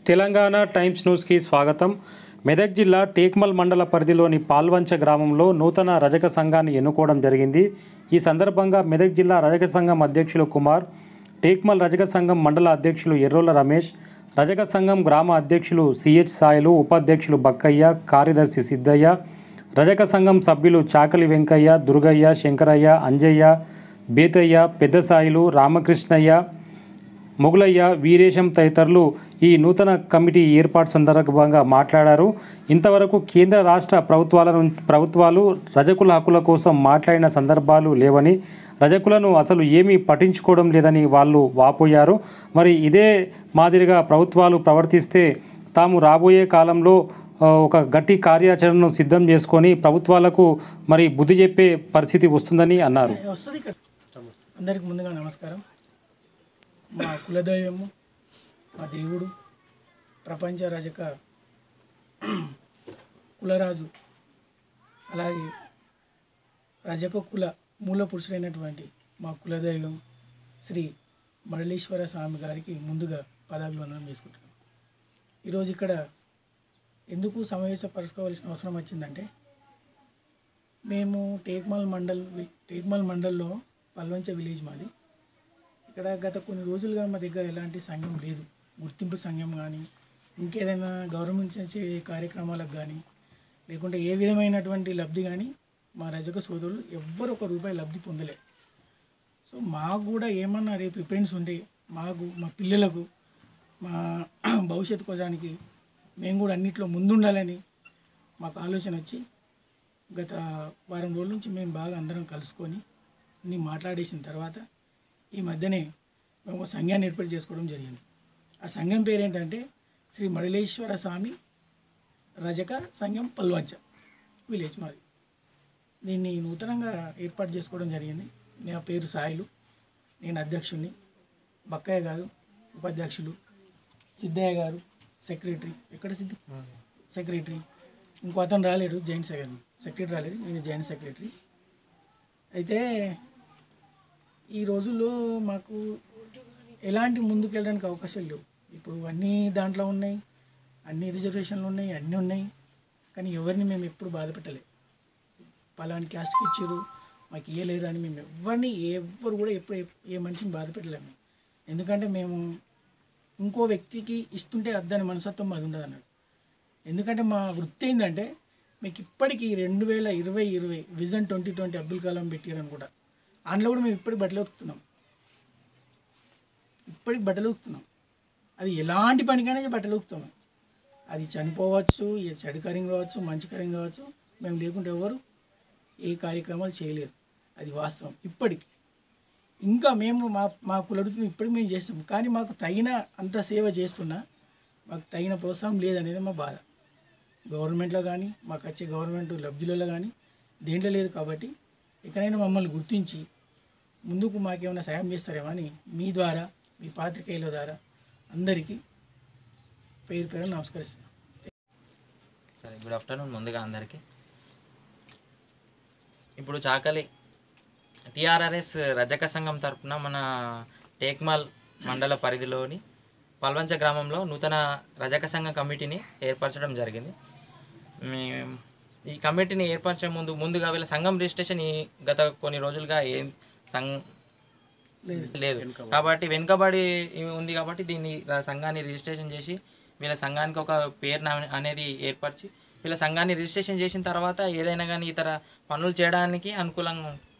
Telangana times న్యూస్కి స్వాగతం మెదక్ జిల్లా టేక్మల్ మండల పరిధిలోని పాల్వంచ గ్రామంలో నూతన రజక సంఘాన్ని ఎన్నుకోవడం జరిగింది ఈ సందర్భంగా మెదక్ జిల్లా రజక సంఘం అధ్యక్షులు కుమార్ టేక్మల్ రజక సంఘం మండల అధ్యక్షులు ఎర్రోల రమేష్ రజక సంఘం గ్రామ అధ్యక్షులు సిహెచ్ సాయిలు ఉపాధ్యక్షులు బక్కయ్య కార్యదర్శి సిద్ధయ్య రజక సంఘం సభ్యులు చాకలి వెంకయ్య దుర్గయ్య శంకరయ్య అంజయ్య బేతయ్య పెద్దసాయిలు రామకృష్ణయ్య మొగులయ్య వీరేశం తదితరులు ఈ నూతన కమిటీ ఏర్పాటు సందర్భంగా మాట్లాడారు ఇంతవరకు కేంద్ర రాష్ట్ర ప్రభుత్వాల నుంచి ప్రభుత్వాలు రజకుల హక్కుల కోసం మాట్లాడిన సందర్భాలు లేవని రజకులను అసలు ఏమీ పట్టించుకోవడం లేదని వాళ్ళు వాపోయారు మరి ఇదే మాదిరిగా ప్రభుత్వాలు ప్రవర్తిస్తే తాము రాబోయే కాలంలో ఆ, ఒక గట్టి కార్యాచరణను సిద్ధం చేసుకొని ప్రభుత్వాలకు మరి బుద్ధి చెప్పే పరిస్థితి వస్తుందని అన్నారు వస్తుంది ఇక్కడ అందరికి ముందుగా నమస్కారం మా కులదైవము మా దేవుడు ప్రపంచ రజక కులరాజు అలాగే రజక కుల మూల పురుషుడైనటువంటి మా కులదైవం శ్రీ మరళీశ్వర స్వామి గారికి ముందుగా పదాభివందనం చేసుకుంటున్నాం ఈరోజు ఇక్కడ ఎందుకు సమావేశపరచుకోవాల్సిన అవసరం వచ్చిందంటే మేము టేక్మల్ మండల్ వి- టేక్మల్ మండల్లో పల్వంచ విలేజ్ మాది ఇక్కడ గత కొన్ని రోజులుగా మా దగ్గర ఎలాంటి సంఘం లేదు గుర్తింపు సంఘం కానీ ఇంకేదైనా గవర్నమెంట్ నుంచి కార్యక్రమాలకు కానీ లేకుంటే ఏ విధమైనటువంటి లబ్ధి కానీ మా రజక సోదరులు ఎవ్వరు ఒక రూపాయి లబ్ధి పొందలే సో మాకు కూడా ఏమన్నా రేపు రిపెండ్స్ ఉంటే మాకు మా పిల్లలకు మా భవిష్యత్తు కోసానికి మేము కూడా అన్నిట్లో ముందుండాలని మాకు ఆలోచన వచ్చి గత వారం రోజుల నుంచి మేము బాగా అందరం కలుసుకొని అన్ని మాట్లాడేసిన తర్వాత ఈ మధ్యనే మేము ఒక సంఘాన్ని ఏర్పాటు చేసుకోవడం జరిగింది ఆ సంఘం పేరు ఏంటంటే శ్రీ మడలేశ్వర స్వామి రజక సంఘం పల్వంచ విలేజ్ మాది దీన్ని నూతనంగా ఏర్పాటు చేసుకోవడం జరిగింది నా పేరు సాయిలు నేను అధ్యక్షుడిని బక్కయ్య గారు ఉపాధ్యక్షులు సిద్ధయ్య గారు సెక్రటరీ ఎక్కడ సిద్ధి సెక్రటరీ ఇంకో అతను రాలేడు జాయింట్ సెక్రటరీ సెక్రటరీ రాలేడు నేను జాయింట్ సెక్రటరీ అయితే ఈ రోజుల్లో మాకు ఎలాంటి ముందుకు వెళ్ళడానికి అవకాశాలు లేవు ఇప్పుడు అన్నీ దాంట్లో ఉన్నాయి అన్ని రిజర్వేషన్లు ఉన్నాయి అన్నీ ఉన్నాయి కానీ ఎవరిని మేము ఎప్పుడు బాధ పెట్టలేదు పలాని క్యాస్ట్కి ఇచ్చారు మాకు ఇయ్యలేరు అని మేము ఎవరిని ఎవరు కూడా ఎప్పుడు ఏ మనిషిని బాధ పెట్టలేము ఎందుకంటే మేము ఇంకో వ్యక్తికి ఇస్తుంటే అద్దని మనస్తత్వం మాది ఉండదు అన్నాడు ఎందుకంటే మా వృత్తి ఏంటంటే మీకు ఇప్పటికీ రెండు వేల ఇరవై ఇరవై vision twenty twenty Abdul Kalam పెట్టారని కూడా అందులో కూడా మేము ఇప్పటికి బట్టలు ఉతుకుతున్నాం ఇప్పటికి బట్టలు ఉతుకుతున్నాం అది ఎలాంటి పనికైనా బట్టలు ఉతుకుతాం అది చనిపోవచ్చు ఏ చెడు కార్యం కావచ్చు మంచి కార్యం కావచ్చు మేము లేకుంటే ఎవరు ఏ కార్యక్రమాలు చేయలేరు అది వాస్తవం ఇప్పటికి ఇంకా మేము మా మా కులవృత్తిని ఇప్పటికి మేము చేస్తాం కానీ మాకు తగిన అంత సేవ చేస్తున్నా మాకు తగిన ప్రోత్సాహం లేదనేది మా బాధ గవర్నమెంట్లో కానీ మాకు వచ్చే గవర్నమెంట్ లబ్ధిలలో కానీ దేంట్లో లేదు కాబట్టి ఎక్కడైనా మమ్మల్ని గుర్తించి ముందుకు మాకేమైనా సాయం చేస్తారేమో అని మీ ద్వారా మీ పాత్రికేయుల ద్వారా అందరికీ పేరు పేరు నమస్కరిస్తున్నాను సరే గుడ్ ఆఫ్టర్నూన్ ముందుగా అందరికీ ఇప్పుడు చాకలి టిఆర్ఆర్ఎస్ రజక సంఘం తరపున మన టేక్మాల్ మండల పరిధిలోని పల్వంచ గ్రామంలో నూతన రజక సంఘ కమిటీని ఏర్పరచడం జరిగింది మేము ఈ కమిటీని ఏర్పరిచే ముందు ముందుగా వీళ్ళ సంఘం రిజిస్ట్రేషన్ ఈ గత కొన్ని రోజులుగా ఏం సంఘ లేదు కాబట్టి వెనుకబడి ఉంది కాబట్టి దీన్ని ర- సంఘాన్ని రిజిస్ట్రేషన్ చేసి వీళ్ళ సంఘానికి ఒక పేరు నా- అనేది ఏర్పరిచి వీళ్ళ సంఘాన్ని రిజిస్ట్రేషన్ చేసిన తర్వాత ఏదైనా కానీ ఇతర పనులు చేయడానికి అనుకూలంగా